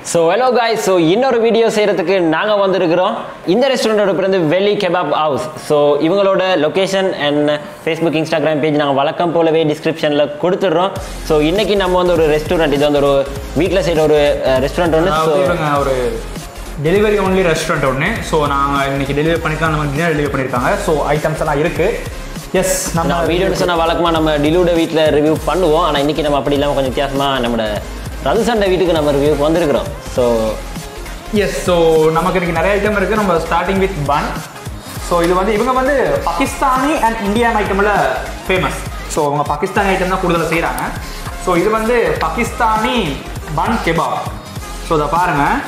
So hello guys so இன்னொரு video செய்கிறதுக்கு நாங்கள் வந்திருக்கிறோம் இந்த ரெஸ்டாரண்ட்டோட பேர் வந்து வெள்ளி கெபாப் ஹவுஸ் ஸோ இவங்களோட location and Facebook Instagram page நாங்கள் வழக்கம் போலவே டிஸ்கிரிப்ஷனில் கொடுத்துட்றோம் ஸோ இன்னைக்கு நம்ம வந்து ஒரு ரெஸ்டாரண்ட் இது வந்து ஒரு வீட்டில் செய்கிற ஒரு ரெஸ்டாரண்ட் ஒன்று ஸோ அதாவது இவங்க ஒரு டெலிவரி ஒன்லி ரெஸ்டாரண்ட் ஒன்று ஸோ நாங்கள் இன்னைக்கு டெலிவரி பண்ணிக்கலாம் நம்ம டின்னர் டெலிவரி பண்ணியிருக்காங்க ஸோ ஐட்டம்ஸ் எல்லாம் இருக்கு எஸ் நம்ம நான் வீடியோ சொன்னால் வழக்கமாக நம்ம டிலூட வீட்டில் ரிவ்யூ பண்ணுவோம் ஆனால் இன்னைக்கு நம்ம அப்படி இல்லாமல் கொஞ்சம் வித்தியாசமாக நம்மளோட ரதுசண்டை வீட்டுக்கு நம்ம ரிவ்யூக்கு வந்திருக்கிறோம் ஸோ எஸ் ஸோ நமக்கு இன்னைக்கு நிறைய ஐட்டம் இருக்குது நம்ம ஸ்டார்டிங் வித் பன் ஸோ இது வந்து இவங்க வந்து பாகிஸ்தானி அண்ட் இந்தியன் ஐட்டமில் ஃபேமஸ் ஸோ அவங்க பாகிஸ்தானி ஐட்டம் தான் கூடுதலாக செய்கிறாங்க ஸோ இது வந்து பாகிஸ்தானி பன் கெபாப் ஸோ இதை பாருங்கள்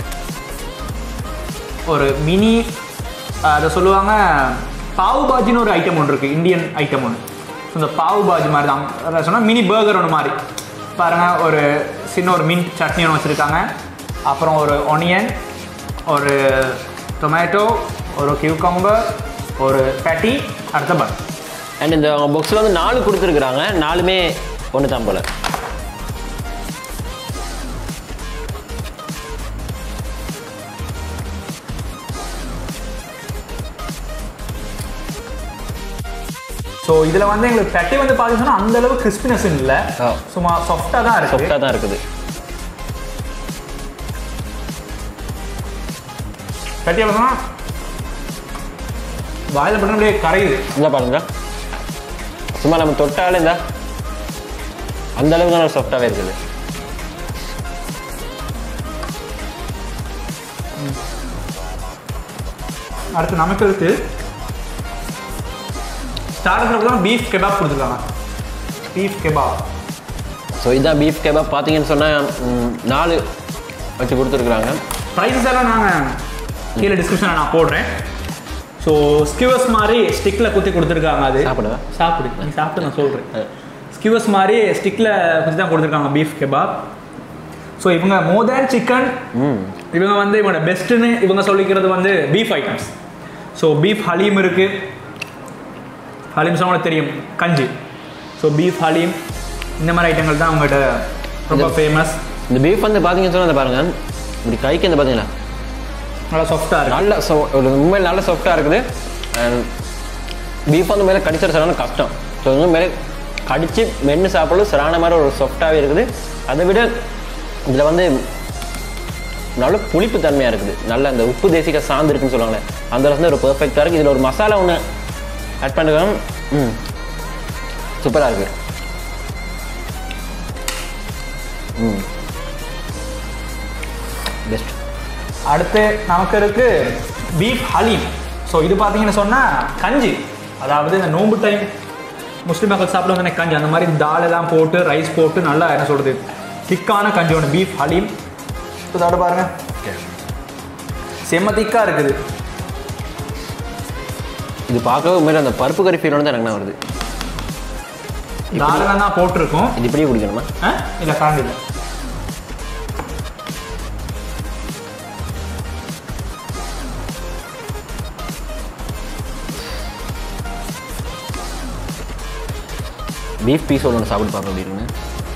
ஒரு மினி அதை சொல்லுவாங்க பாவு பாஜின்னு ஒரு ஐட்டம் ஒன்று இருக்குது இந்தியன் ஐட்டம் ஒன்று ஸோ இந்த பாவு பாஜி மாதிரி தான் சொன்னால் மினி பர்கர் ஒன்று மாதிரி பாருங்கள் ஒரு சின்ன ஒரு மீன் சட்னி ஒன்று வச்சுருக்காங்க அப்புறம் ஒரு ஒனியன் ஒரு டொமேட்டோ ஒரு கியூக்கம்பர் ஒரு பேட்டி அடுத்த பன் அண்ட் இந்த பாக்ஸில் வந்து நாலு கொடுத்துருக்குறாங்க நாலுமே ஒன்று தான் போல் ஸோ இதில் வந்து எங்களுக்கு பேட்டி வந்து பார்த்தீங்கன்னா அந்த அளவு கிறிஸ்பினஸ் இல்லை ஆ. சும்மா சாஃப்டாக தான் இருக்குது சொஃப்டாக தான் இருக்குது பேட்டி எவ்வளோ வாயில் பண்ண அப்படியே கரையுது இந்த பாருங்க சும்மா நம்ம தொட்டாலே இந்த அந்த அளவுக்கு நல்லா சாஃப்டாகவே இருக்குது அடுத்து நமக்கு இருக்கு ஸ்டார்டர்ஸ் தான் பீஃப் கெபாப் கொடுத்துருக்காங்க பீஃப் கெபாப் ஸோ இதான் பீஃப் கெபாப் பார்த்தீங்கன்னு சொன்னால் நாலு வச்சு கொடுத்துருக்குறாங்க ப்ரைஸஸ் எல்லாம் நாங்கள் கீழே டிஸ்கிரிப்ஷனில் நான் போடுறேன் ஸோ ஸ்கியூவர்ஸ் மாதிரி ஸ்டிக்கில் குத்தி கொடுத்துருக்காங்க அது சாப்பிடுவா? சாப்பிடு நீ சாப்பிட்டு நான் சொல்கிறேன் ஸ்கியூவர்ஸ் மாதிரி ஸ்டிக்கில் குத்தி தான் கொடுத்துருக்காங்க பீஃப் கெபாப் ஸோ இவங்க மோர் தேன் சிக்கன் ம் இவங்க வந்து இவங்களோட பெஸ்ட்டுன்னு இவங்க சொல்லிக்கிறது வந்து beef items so beef haleem இருக்குது ஹலீம் சொன்னா தெரியும் கஞ்சி ஸோ பீஃப் ஹலீம் இந்த மாதிரி ஐட்டங்கள் தான் அவங்ககிட்ட ரொம்ப ஃபேமஸ் இந்த பீஃப் வந்து பார்த்தீங்கன்னு சொன்னால் பாருங்க இப்படி கைக்கு இந்த பார்த்தீங்களா நல்லா சாஃப்டாக இருக்கு நல்ல so ஒரு உண்மையில் நல்ல சாஃப்டாக இருக்குது அண்ட் பீஃப் வந்து மேலே கடிச்சிட சரியான கஷ்டம் ஸோ இன்னும் மேலே கடிச்சு மென்று சாப்பிடலும் சரியான மாதிரி ஒரு சாஃப்டாகவே இருக்குது அதை விட இதில் வந்து நல்ல புளிப்பு தன்மையாக இருக்குது நல்ல அந்த உப்பு தேசிக்க சாந்து இருக்குன்னு சொல்லுவாங்களே அந்த ரசம் ஒரு பெர்ஃபெக்டாக இருக்குது இதில் ஒரு மசாலா ஒன்று ஆட் பண்ணிருக்காங்க ம் சூப்பராக இருக்குது ம் பெஸ்ட் அடுத்து நமக்கு இருக்கு பீஃப் ஹலீம் ஸோ இது பார்த்தீங்கன்னு சொன்னால் கஞ்சி அதாவது இந்த நோம்பு டைம் முஸ்லீம் மக்கள் சாப்பிடுவாங்க தானே கஞ்சி அந்த மாதிரி தால் எல்லாம் போட்டு ரைஸ் போட்டு நல்லா என்ன சொல்கிறது திக்கான கஞ்சி ஒன்று பீஃப் ஹலீம் இப்போ சாப்பிட பாருங்க செம்ம திக்காக இருக்குது இது பார்க்கவே உண்மையில அந்த பருப்பு கறி ஃபீலோட தான் எனக்கு வருது தாலெல்லாம் தான் போட்டிருக்கோம் இது இப்படியே குடிக்கணுமா ஆ இல்லை கரண்ட் இல்லை பீஃப் பீஸ் ஒன்று சாப்பிட்டு பார்ப்போம் எப்படி இருக்குன்னு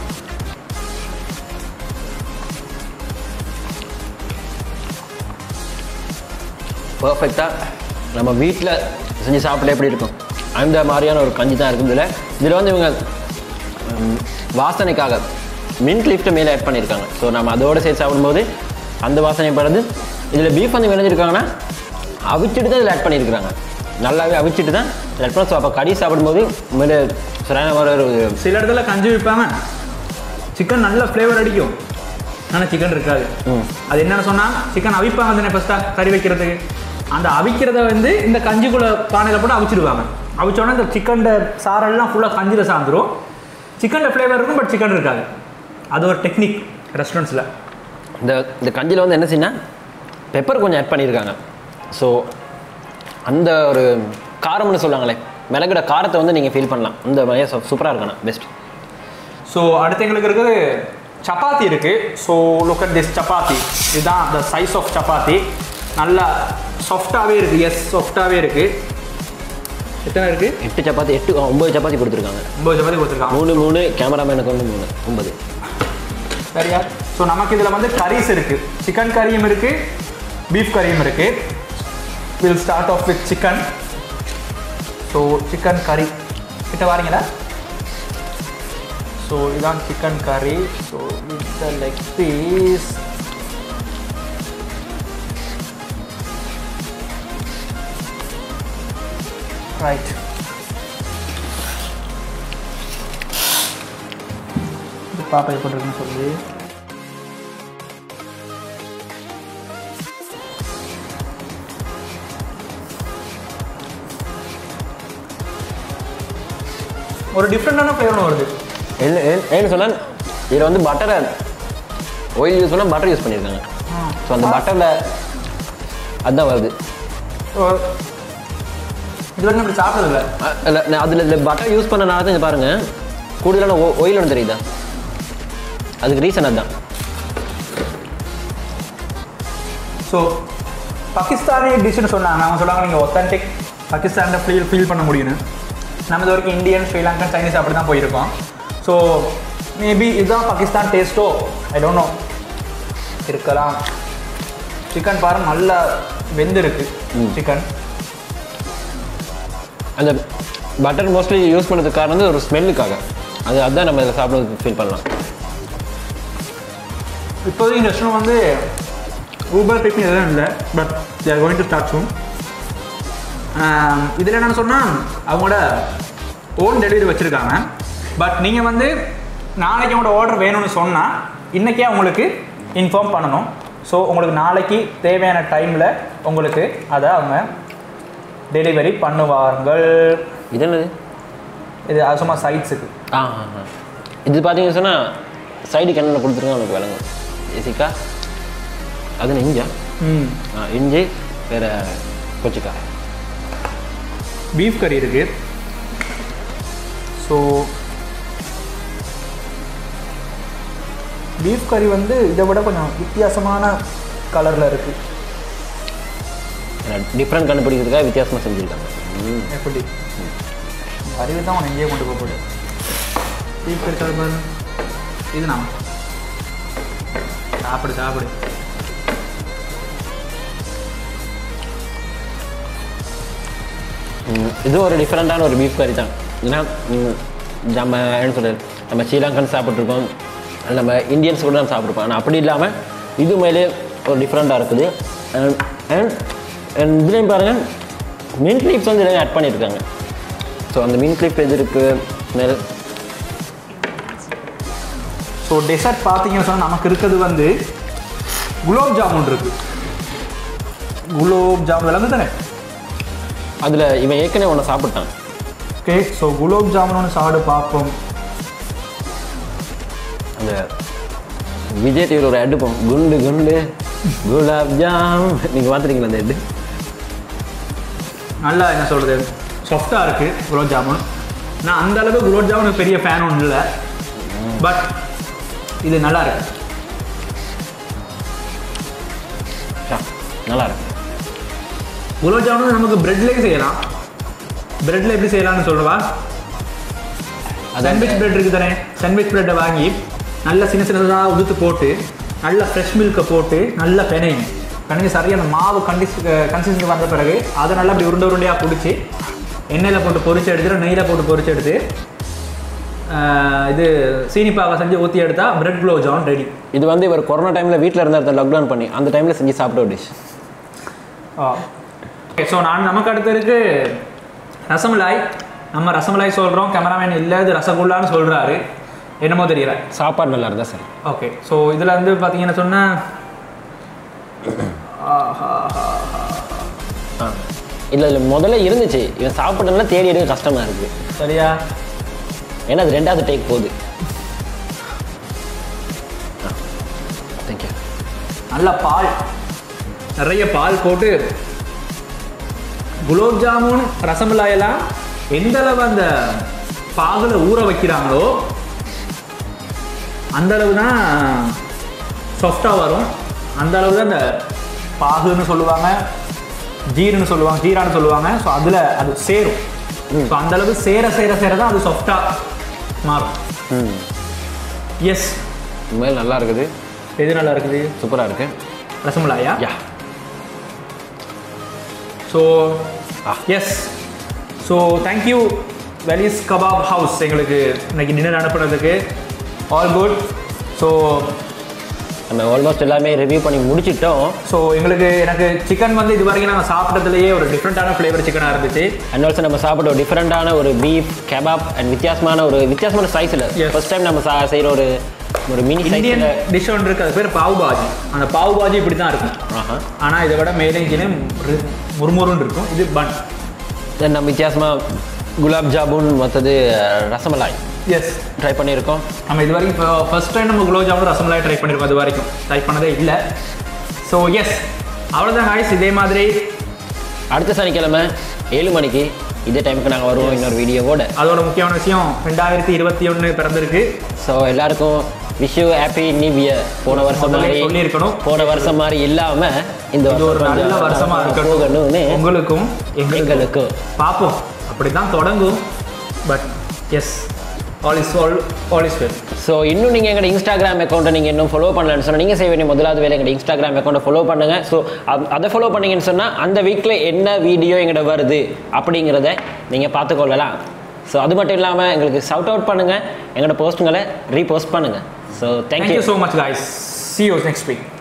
பர்ஃபெக்டாக நம்ம வீட்டில் செஞ்சு சாப்பிட எப்படி இருக்கும் அந்த மாதிரியான ஒரு கஞ்சி தான் இருக்கும் இதில் இதில் வந்து இவங்க ம், வாசனைக்காக மின்ட் லிஃப்ட்டை மேலே ஆட் பண்ணியிருக்காங்க ஸோ நம்ம அதோடு சேர்த்து சாப்பிடும்போது அந்த வாசனை படுறது இதில் பீஃப் வந்து விளைஞ்சிருக்காங்கன்னா அவிச்சிட்டு தான் இதில் ஆட் பண்ணியிருக்காங்க நல்லாவே அவிச்சிட்டு தான் ஆட் பண்ண ஸோ அப்போ கறி சாப்பிடும்போது உண்மையிலே சரியான மாதிரி ஒரு சில இடத்துல கஞ்சி விற்பாங்க சிக்கன் நல்ல ஃப்ளேவர் அடிக்கும் ஆனால் சிக்கன் இருக்காது ம். அது என்னன்னு சொன்னால் சிக்கன் அவிப்பாங்க தானே ஃபஸ்ட்டாக கறி வைக்கிறதுக்கு அந்த அவிக்கிறத வந்து இந்த கஞ்சிக்குள்ள பானையில் போட்டு அவிச்சிடுவாங்க அவிச்சோடனே இந்த சிக்கன் சாரெல்லாம் ஃபுல்லாக கஞ்சியில் சார்ந்துரும் சிக்கனில் ஃப்ளேவர் இருக்கும் பட் சிக்கன் இருக்காது அது ஒரு டெக்னிக் ரெஸ்டாரண்ட்ஸில் இந்த இந்த கஞ்சியில் வந்து என்ன செய்யணும் பெப்பர் கொஞ்சம் ஆட் பண்ணியிருக்காங்க ஸோ அந்த ஒரு காரம்னு சொல்லுவாங்களே மிளகுட காரத்தை வந்து நீங்கள் ஃபீல் பண்ணலாம் இந்த மாதிரி சூப்பராக இருக்கணும் பெஸ்ட் ஸோ அடுத்து எங்களுக்கு இருக்குது சப்பாத்தி இருக்குது so look at this chapati இதுதான் த சைஸ் ஆஃப் சப்பாத்தி நல்லா சாஃப்டாகவே இருக்குது எஸ் சாஃப்டாகவே இருக்குது எத்தனை இருக்குது எட்டு சப்பாத்தி எட்டு ஆ, ஒன்பது சப்பாத்தி கொடுத்துருக்காங்க ஒம்பது சப்பாத்தி கொடுத்துருக்காங்க மூணு மூணு கேமராமேனுக்கு வந்து மூணு ஒன்பது சரியா ஸோ நமக்கு இதில் வந்து கரீஸ் இருக்கு சிக்கன் கறியும் இருக்கு பீஃப் கறியும் இருக்கு will start off with chicken so chicken கறி கிட்ட வாரீங்களா ஸோ இதுதான் சிக்கன் கறி so with the leg piece right இது பாப்பா எப்படி இருக்குன்னு சொல்லி ஒரு டிஃப்ரெண்டான ஃப்ளேவர் வருது என்ன ஏன்- ஏன்னு சொன்னால் இதில் வந்து பட்டரை ஆயில் யூஸ் பண்ணால் பட்டர் யூஸ் பண்ணியிருக்காங்க ஸோ அந்த பட்டரில் அதுதான் வருது இது வரைக்கும் அப்படி சாப்பிட்டதில்ல அ- இல்ல நான் அதில் இதில் பட்டர் யூஸ் பண்ணனால தான் இங்க பாருங்க கூடுதலான ஒயில் ஒன்று தெரியுதா அதுக்கு ரீசன் அதுதான் ஸோ பாகிஸ்தானி டிஷ்னு சொன்னாங்க அவங்க சொன்னாங்க நீங்கள் ஒத்தன்டிக் பாகிஸ்தானில் ஃபீல் ஃபீல் பண்ண முடியும்னு நம்ம இது வரைக்கும் இந்தியன் ஸ்ரீலங்கன் சைனீஸ் அப்படி தான் போயிருக்கோம் ஸோ மேபி இதுதான் பாகிஸ்தான் டேஸ்ட்டோ ஐ டோன்ட் நோ இருக்கலாம் சிக்கன் பாருங்க நல்லா வெந்திருக்கு சிக்கன் அந்த பட்டர் மோஸ்ட்லி யூஸ் பண்ணுறதுக்கு காரணம் வந்து ஒரு ஸ்மெல்லுக்காக அது அதுதான் நம்ம இதில் சாப்பிட்றதுக்கு ஃபீல் பண்ணலாம் இப்போதைக்கு இந்த ரெஸ்டாரண்ட் வந்து ஊபர் பிக்னி எதுவும் இல்லை but they're going to start soon இதில் என்னென்னு சொன்னால் அவங்களோட ஓன் டெலிவரி வச்சுருக்காங்க பட் நீங்கள் வந்து நாளைக்கு உங்களோட ஆர்டர் வேணும்னு சொன்னால் இன்றைக்கே உங்களுக்கு இன்ஃபார்ம் பண்ணணும் ஸோ உங்களுக்கு நாளைக்கு தேவையான டைமில் உங்களுக்கு அதை அவங்க டெலிவரி பண்ணுவார்கள் இது என்னது இது அது சும்மா சைட்ஸுக்கு ஆ ஆ, ஆ. இது பார்த்தீங்கன்னு சொன்னால் சைடுக்கு என்னென்ன கொடுத்துருக்கோம் உனக்கு விளங்கும் ஏசிக்கா அது இஞ்சா ம் ஆ இஞ்சி வேறு கொச்சிக்கா பீஃப் கறி இருக்கு ஸோ பீஃப் கறி வந்து இதை விட கொஞ்சம் வித்தியாசமான கலரில் இருக்குது டிஃப்ரெண்ட் கண்டுபிடிக்கிறதுக்காக வித்தியாசமாக செஞ்சுருக்காங்க ம் எப்படி அறிவு தான் அவன் எங்கேயே கொண்டு போக போகுது பீஃப் கறி சாப்பிடு இது நான் சாப்பிடு சாப்பிடு ம், இது ஒரு டிஃப்ரெண்ட்டான ஒரு பீஃப் கறி தான் ஏன்னா ம், நம்ம என்ன சொல்கிறது நம்ம ஸ்ரீலங்கன் சாப்பிட்ருக்கோம் அது நம்ம இந்தியன்ஸ் கூட நம்ம சாப்பிட்ருப்போம் ஆனால் அப்படி இல்லாமல் இது மேலே ஒரு டிஃப்ரெண்ட்டாக இருக்குது அண்ட் அண்ட் இதுலேயும் பாருங்கள் மின்ட் லீப்ஸ் வந்து இதில் ஆட் பண்ணியிருக்காங்க ஸோ அந்த மின்ட் லீப் எது இருக்குது ஸ்மெல் ஸோ டெசர்ட் பார்த்தீங்கன்னு சொன்னால் நமக்கு இருக்கிறது வந்து குலோப் ஜாமுன் இருக்குது குலோப் ஜாமுன் விளங்கு தானே அதில் இவன் ஏற்கனவே ஒன்று சாப்பிட்டான் ஓகே ஸோ குலோப் ஜாமுன் ஒன்று சாப்பிடு பார்ப்போம் அந்த விஜய் டிவியில் ஒரு அட் போம் குண்டு குண்டு குலாப் ஜாம் நீங்கள் பார்த்துருக்கீங்களா அந்த அட் நல்லா என்ன சொல்கிறது சாஃப்டாக இருக்குது குலோப் ஜாமுன் நான் அந்த அளவுக்கு குலோப் ஜாமுன் பெரிய ஃபேன் ஒன்றும் இல்லை பட் இது நல்லா இருக்கு நல்லா இருக்கு குலோப் ஜாமுன் நமக்கு பிரெட்லேயே செய்யலாம் பிரெட்டில் எப்படி செய்யலாம்னு சொல்கிறவா சாண்ட்விச் பிரெட் இருக்குது தானே சாண்ட்விச் பிரெட்டை வாங்கி நல்லா சின்ன சின்னதாக உதுத்து போட்டு நல்ல ஃப்ரெஷ் மில்கை போட்டு நல்லா பெனையும் பெனைஞ்சு சரியான மாவு கண்டிஸ் கன்சிஸ்டன்சி வந்த பிறகு அதை நல்லா அப்படி உருண்டை உருண்டையாக பிடிச்சி எண்ணெயில் போட்டு பொரிச்சு எடுத்துட்டு நெய்யில் போட்டு பொரிச்சு எடுத்து ஆஹ், இது சீனிப்பாவை செஞ்சு ஊற்றி எடுத்தா பிரெட் குலோப் ஜாமுன் ரெடி இது வந்து இவர் கொரோனா டைமில் வீட்டில் இருந்தார் லாக்டவுன் பண்ணி அந்த டைமில் செஞ்சு சாப்பிட்ட ஒரு டிஷ் ஓகே ஸோ நான் நமக்கு அடுத்து இருக்கு ரசமலாய் நம்ம ரசமலாய் சொல்கிறோம் கேமராமேன் இல்லை இது ரசகுல்லான்னு சொல்கிறாரு என்னமோ தெரியல சாப்பாடு நல்லா இருந்தா சரி ஓகே ஸோ இதில் வந்து பார்த்தீங்கன்னா சொன்னால் ஆ இல்லை இல்லை முதல்ல இருந்துச்சு இவன் சாப்பிட்டனால தேடி எடுக்க கஷ்டமாக இருக்குது சரியா ஏன்னா அது ரெண்டாவது டேக் போகுது தேங்க்யூ நல்ல பால் நிறைய பால் போட்டு குலோப் ஜாமுன் ரசமலாயெல்லாம் எந்த அளவு அந்த பாகுல ஊற வைக்கிறாங்களோ அந்த அளவு தான் சாஃப்டாக வரும் அந்த அளவு தான் அந்த பாகுன்னு சொல்லுவாங்க ஜீருன்னு சொல்லுவாங்க ஜீரான்னு சொல்லுவாங்க ஸோ அதில் அது சேரும் ஸோ அந்த அளவு சேர சேர சேர தான் அது சாஃப்டாக மாறும் ம் எஸ் உண்மையில் நல்லா இருக்குது எது நல்லா இருக்குது சூப்பராக இருக்கு ரசமலாயா yeah so Ah. Yes so thank you வெலிஸ் கபாப் ஹவுஸ் எங்களுக்கு இன்னைக்கு டின்னர் அனுப்புனதுக்கு ஆல் குட் ஸோ நம்ம ஆல்மோஸ்ட் எல்லாமே ரிவ்யூ பண்ணி முடிச்சிட்டோம் ஸோ எங்களுக்கு எனக்கு சிக்கன் வந்து இது வரைக்கும் நாங்கள் சாப்பிட்டதுலேயே ஒரு டிஃப்ரெண்ட்டான ஃப்ளேவர் சிக்கனாக இருந்துச்சு அண்ட் ஆல்சோ நம்ம சாப்பிட்ட ஒரு டிஃப்ரெண்டான ஒரு பீஃப் கெபாப் அண்ட் வித்தியாசமான ஒரு வித்தியாசமான சைஸில் Yes. ஃபர்ஸ்ட் டைம் நம்ம சா- செய்கிற ஒரு ஒரு மினி இந்தியன் சைஸில் டிஷ் ஒன்று இருக்குது அது பேர் பாவ் பாஜி அந்த பாவ் பாஜி இப்படி தான் இருக்கும் ஆஹா ஆனால் இதை விட மேலே கீழே முறு- முறுமுறுன்னு இருக்கும் இது பன் தென் நம்ம வித்தியாசமாக குலாப் ஜாமுன் மற்றது ரசமலாய் எஸ் ட்ரை பண்ணியிருக்கோம் நம்ம இது வரைக்கும் இப்போ ஃபர்ஸ்ட் டைம் நம்ம குலோப் ஜாமுன் ரசமலாய் ட்ரை பண்ணியிருக்கோம் இது வரைக்கும் ட்ரை பண்ணதே இல்லை ஸோ எஸ் அவ்வளோதான் ஹாய்ஸ் இதே மாதிரி அடுத்த சனிக்கிழமை ஏழு மணிக்கு இதே டைமுக்கு நாங்கள் வருவோம் இன்னொரு வீடியோவோட அதோட முக்கியமான விஷயம் ரெண்டாயிரத்தி இருபத்தி ஒன்று பிறந்திருக்கு ஸோ எல்லாருக்கும் wish you happy new year போன வருஷம் முதல்ல மாதிரி சொல்லியிருக்கணும். போன வருஷம் மாதிரி இல்லாம இந்த இது ஒரு வருஷம் நல்ல கொஞ்சம் வருஷமா இருக்கணும் போகணும்னு உங்களுக்கும் எங்களுக்கும் எங்களுக்கு பார்ப்போம் அப்படி தான் தொடங்கும் but yes all is all all is well so இன்னும் நீங்கள் எங்களோட இன்ஸ்டாகிராம் அக்கௌண்ட்டை நீங்கள் இன்னும் ஃபாலோ பண்ணலன்னு சொன்னால் நீங்கள் செய்ய வேண்டிய முதலாவது வேலை எங்களோட இன்ஸ்டாகிராம் அக்கௌண்ட்டை ஃபாலோ பண்ணுங்க ஸோ அதை ஃபாலோ பண்ணீங்கன்னு சொன்னால் அந்த வீக்கில் என்ன வீடியோ எங்கள்கிட்ட வருது அப்படிங்கிறத நீங்கள் பார்த்துக்கொள்ளலாம் ஸோ அது மட்டும் இல்லாமல் எங்களுக்கு சவுட் அவுட் பண்ணுங்கள் எங்களோட போஸ்ட்டுங்களை ரீபோஸ்ட் பண்ணுங்கள் so thank you thank you so much guys see you next week